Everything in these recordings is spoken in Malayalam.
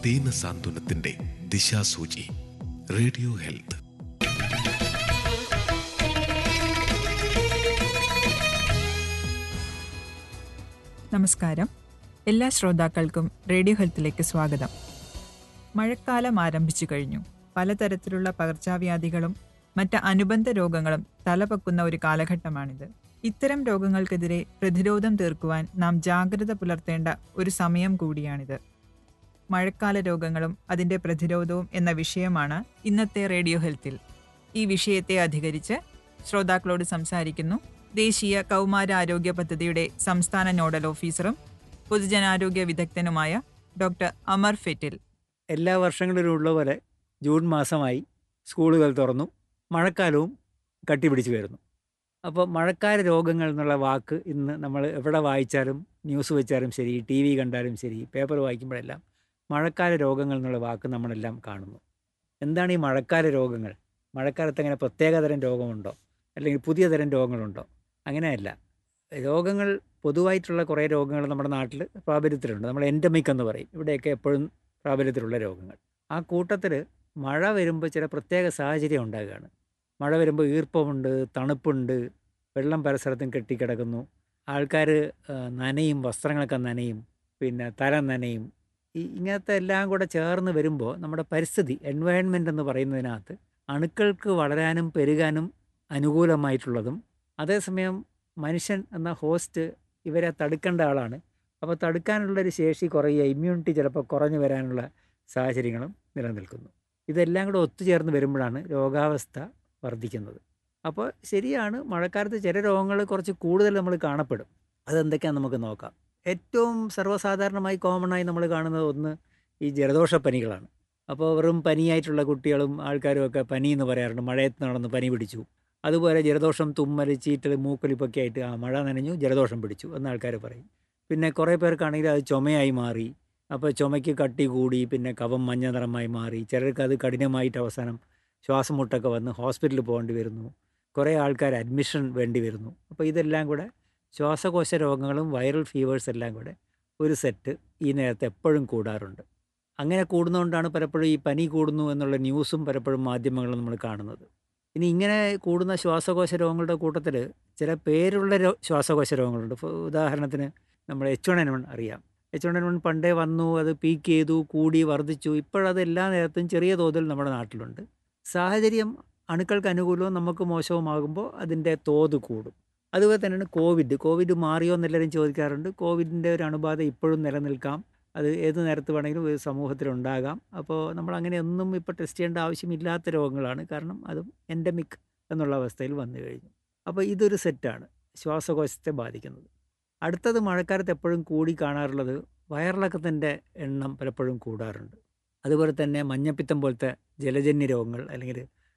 ദീന സാന്ത്വനത്തിന്റെ ദിശാസൂചി റേഡിയോ ഹെൽത്ത് നമസ്കാരം എല്ലാ ശ്രോതാക്കൾക്കും റേഡിയോ ഹെൽത്തിലേക്ക് സ്വാഗതം മഴക്കാലം ആരംഭിച്ചു കഴിഞ്ഞു പലതരത്തിലുള്ള പകർച്ചവ്യാധികളും മറ്റ് അനുബന്ധ രോഗങ്ങളും തലപൊക്കുന്ന ഒരു കാലഘട്ടമാണിത് ഇത്തരം രോഗങ്ങൾക്കെതിരെ പ്രതിരോധം തീർക്കുവാൻ നാം ജാഗ്രത പുലർത്തേണ്ട ഒരു സമയം കൂടിയാണിത് മഴക്കാല രോഗങ്ങളും അതിന്റെ പ്രതിരോധവും എന്ന വിഷയമാണ് ഇന്നത്തെ റേഡിയോ ഹെൽത്തിൽ ഈ വിഷയത്തെ അധികരിച്ച് ശ്രോതാക്കളോട് സംസാരിക്കുന്നു ദേശീയ കൗമാരാരോഗ്യ പദ്ധതിയുടെ സംസ്ഥാന നോഡൽ ഓഫീസറും പൊതുജനാരോഗ്യ വിദഗ്ധനുമായ ഡോക്ടർ അമർ ഫെറ്റിൽ എല്ലാ വർഷങ്ങളിലും ഉള്ള പോലെ ജൂൺ മാസമായി സ്കൂളുകൾ തുറന്നു മഴക്കാലവും കട്ടിപിടിച്ച് വരുന്നു അപ്പോൾ മഴക്കാല രോഗങ്ങൾ എന്നുള്ള വാക്ക് ഇന്ന് നമ്മൾ എവിടെ വായിച്ചാലും ന്യൂസ് വെച്ചാലും ശരി ടി വി കണ്ടാലും ശരി പേപ്പർ വായിക്കുമ്പോഴെല്ലാം മഴക്കാല രോഗങ്ങൾ എന്നുള്ള വാക്ക് നമ്മളെല്ലാം കാണുന്നു എന്താണ് ഈ മഴക്കാല രോഗങ്ങൾ മഴക്കാലത്ത് അങ്ങനെ പ്രത്യേകതരം രോഗമുണ്ടോ അല്ലെങ്കിൽ പുതിയ തരം രോഗങ്ങളുണ്ടോ അങ്ങനെയല്ല രോഗങ്ങൾ പൊതുവായിട്ടുള്ള കുറേ രോഗങ്ങൾ നമ്മുടെ നാട്ടിൽ പ്രാബല്യത്തിലുണ്ട് നമ്മൾ എൻഡമിക് എന്ന് പറയും ഇവിടെയൊക്കെ എപ്പോഴും പ്രാബല്യത്തിലുള്ള രോഗങ്ങൾ ആ കൂട്ടത്തിൽ മഴ വരുമ്പോൾ ചില പ്രത്യേക സാഹചര്യം ഉണ്ടാകുകയാണ് മഴ വരുമ്പോൾ ഈർപ്പമുണ്ട് തണുപ്പുണ്ട് വെള്ളം പരസ്പരത്തും കെട്ടിക്കിടക്കുന്നു ആൾക്കാർ നനയും വസ്ത്രങ്ങളൊക്കെ നനയും പിന്നെ തല നനയും ഈ ഇങ്ങനത്തെ എല്ലാം കൂടെ ചേർന്ന് വരുമ്പോൾ നമ്മുടെ പരിസ്ഥിതി എൻവയൺമെൻ്റ് എന്ന് പറയുന്നതിനകത്ത് അണുക്കൾക്ക് വളരാനും പെരുകാനും അനുകൂലമായിട്ടുള്ളതും അതേസമയം മനുഷ്യൻ എന്ന ഹോസ്റ്റ് ഇവരെ തടുക്കേണ്ട ആളാണ് അപ്പോൾ തടുക്കാനുള്ളൊരു ശേഷി കുറയുക ഇമ്മ്യൂണിറ്റി ചിലപ്പോൾ കുറഞ്ഞു വരാനുള്ള സാഹചര്യങ്ങളും നിലനിൽക്കുന്നു ഇതെല്ലാം കൂടെ ഒത്തുചേർന്ന് വരുമ്പോഴാണ് രോഗാവസ്ഥ വർദ്ധിക്കുന്നത് അപ്പോൾ ശരിയാണ് മഴക്കാലത്ത് ചില രോഗങ്ങൾ കുറച്ച് കൂടുതൽ നമ്മൾ കാണപ്പെടും അതെന്തൊക്കെയാണെന്ന് നമുക്ക് നോക്കാം ഏറ്റവും സർവ്വസാധാരണമായി കോമണായി നമ്മൾ കാണുന്നത് ഒന്ന് ഈ ജലദോഷപ്പനികളാണ് അപ്പോൾ വെറും പനിയായിട്ടുള്ള കുട്ടികളും ആൾക്കാരും ഒക്കെ പനി എന്ന് പറയാറുണ്ട് മഴയത്ത് നടന്ന് പനി പിടിച്ചു അതുപോലെ ജലദോഷം തുമ്മൽ ചീറ്റൽ മൂക്കൊലിപ്പൊക്കെ ആയിട്ട് ആ മഴ നനഞ്ഞു ജലദോഷം പിടിച്ചു എന്ന് ആൾക്കാർ പറയും പിന്നെ കുറേ പേർക്കാണെങ്കിൽ അത് ചുമയായി മാറി അപ്പോൾ ചുമയ്ക്ക് കട്ടി കൂടി പിന്നെ കഫം മഞ്ഞ നിറമായി മാറി ചിലർക്ക് അത് കഠിനമായിട്ട് അവസാനം ശ്വാസം മുട്ടൊക്കെ വന്ന് ഹോസ്പിറ്റലിൽ പോകേണ്ടി വരുന്നു കുറേ ആൾക്കാർ അഡ്മിഷൻ വേണ്ടി വരുന്നു അപ്പോൾ ഇതെല്ലാം കൂടെ ശ്വാസകോശ രോഗങ്ങളും വൈറൽ ഫീവേഴ്സ് എല്ലാം കൂടെ ഒരു സെറ്റ് ഈ നേരത്തെ എപ്പോഴും കൂടാറുണ്ട് അങ്ങനെ കൂടുന്നതുകൊണ്ടാണ് പലപ്പോഴും ഈ പനി കൂടുന്നു എന്നുള്ള ന്യൂസും പലപ്പോഴും മാധ്യമങ്ങളിൽ നമ്മൾ കാണുന്നത് ഇനി ഇങ്ങനെ കൂടുന്ന ശ്വാസകോശ രോഗങ്ങളുടെ കൂട്ടത്തിൽ ചില പേരുള്ള രോ ശ്വാസകോശ രോഗങ്ങളുണ്ട് ഇപ്പോൾ ഉദാഹരണത്തിന് നമ്മൾ എച്ച് വൺ എൻ വൺ അറിയാം എച്ച് വൺ എൻ വൺ പണ്ടേ വന്നു അത് പീക്ക് ചെയ്തു കൂടി വർദ്ധിച്ചു ഇപ്പോഴത് എല്ലാ നേരത്തും ചെറിയ തോതിൽ നമ്മുടെ നാട്ടിലുണ്ട് സാഹചര്യം അണുക്കൾക്ക് അനുകൂലവും നമുക്ക് മോശവുമാകുമ്പോൾ അതിൻ്റെ തോത് കൂടും അതുപോലെ തന്നെയാണ് കോവിഡ് കോവിഡ് മാറിയോ എന്നെല്ലാവരും ചോദിക്കാറുണ്ട് കോവിഡിൻ്റെ ഒരു അണുബാധ ഇപ്പോഴും നിലനിൽക്കാം അത് ഏത് നേരത്ത് വേണമെങ്കിലും ഒരു സമൂഹത്തിലുണ്ടാകാം അപ്പോൾ നമ്മൾ അങ്ങനെ ഒന്നും ഇപ്പോൾ ടെസ്റ്റ് ചെയ്യേണ്ട ആവശ്യമില്ലാത്ത രോഗങ്ങളാണ് കാരണം അതും എൻഡമിക് എന്നുള്ള അവസ്ഥയിൽ വന്നു കഴിഞ്ഞു അപ്പോൾ ഇതൊരു സെറ്റാണ് ശ്വാസകോശത്തെ ബാധിക്കുന്നത് അടുത്തത് മഴക്കാലത്ത് എപ്പോഴും കൂടി കാണാറുള്ളത് വയറിളക്കത്തിൻ്റെ എണ്ണം പലപ്പോഴും കൂടാറുണ്ട് അതുപോലെ തന്നെ മഞ്ഞപ്പിത്തം പോലത്തെ ജലജന്യ രോഗങ്ങൾ അല്ലെങ്കിൽ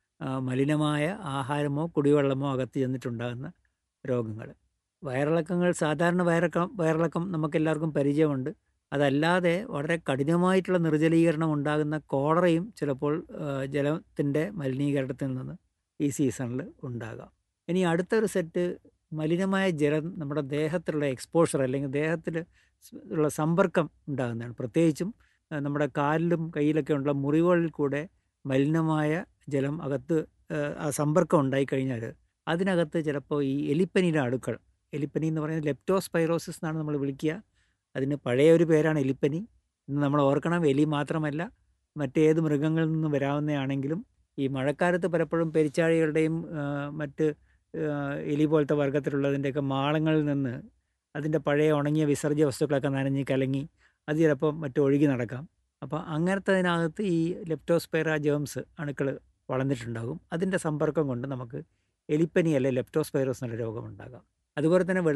മലിനമായ ആഹാരമോ കുടിവെള്ളമോ അകത്ത് ചെന്നിട്ടുണ്ടാകുന്ന രോഗങ്ങൾ വയറിളക്കങ്ങൾ സാധാരണ വയറിളക്കം വയറിളക്കം നമുക്കെല്ലാവർക്കും പരിചയമുണ്ട് അതല്ലാതെ വളരെ കഠിനമായിട്ടുള്ള നിർജ്ജലീകരണം ഉണ്ടാകുന്ന കോളറയും ചിലപ്പോൾ ജലത്തിൻ്റെ മലിനീകരണത്തിൽ നിന്ന് ഈ സീസണിൽ ഉണ്ടാകാം ഇനി അടുത്തൊരു സെറ്റ് മലിനമായ ജലം നമ്മുടെ ദേഹത്തിലുള്ള എക്സ്പോഷർ അല്ലെങ്കിൽ ദേഹത്തിൽ ഉള്ള സമ്പർക്കം ഉണ്ടാകുന്നതാണ് പ്രത്യേകിച്ചും നമ്മുടെ കാലിലും കയ്യിലൊക്കെ ഉള്ള മുറിവുകളിൽ കൂടെ മലിനമായ ജലം അകത്ത് ആ സമ്പർക്കം ഉണ്ടായിക്കഴിഞ്ഞാൽ അതിനകത്ത് ചിലപ്പോൾ ഈ എലിപ്പനിയുടെ അണുക്കൾ എലിപ്പനി എന്ന് പറയുന്നത് ലെപ്റ്റോസ്പൈറോസിസ് എന്നാണ് നമ്മൾ വിളിക്കുക അതിന് പഴയ ഒരു പേരാണ് എലിപ്പനി ഇന്ന് നമ്മൾ ഓർക്കണം എലി മാത്രമല്ല മറ്റേത് മൃഗങ്ങളിൽ നിന്ന് വരാവുന്നതാണെങ്കിലും ഈ മഴക്കാലത്ത് പലപ്പോഴും പെരിച്ചാഴികളുടെയും മറ്റ് എലി പോലത്തെ വർഗത്തിലുള്ളതിൻ്റെയൊക്കെ മാളങ്ങളിൽ നിന്ന് അതിൻ്റെ പഴയ ഉണങ്ങിയ വിസർജ്യ വസ്തുക്കളൊക്കെ നനഞ്ഞ് കലങ്ങി അത് ചിലപ്പോൾ മറ്റൊഴുകി നടക്കാം അപ്പോൾ അങ്ങനത്തതിനകത്ത് ഈ ലെപ്റ്റോസ്പൈറ ജേംസ് അണുക്കൾ വളർന്നിട്ടുണ്ടാകും അതിൻ്റെ സമ്പർക്കം കൊണ്ട് നമുക്ക് എലിപ്പനി അല്ലെ ലെപ്റ്റോസ്പൈറോസ് എന്നുള്ള രോഗമുണ്ടാകാം അതുപോലെ തന്നെ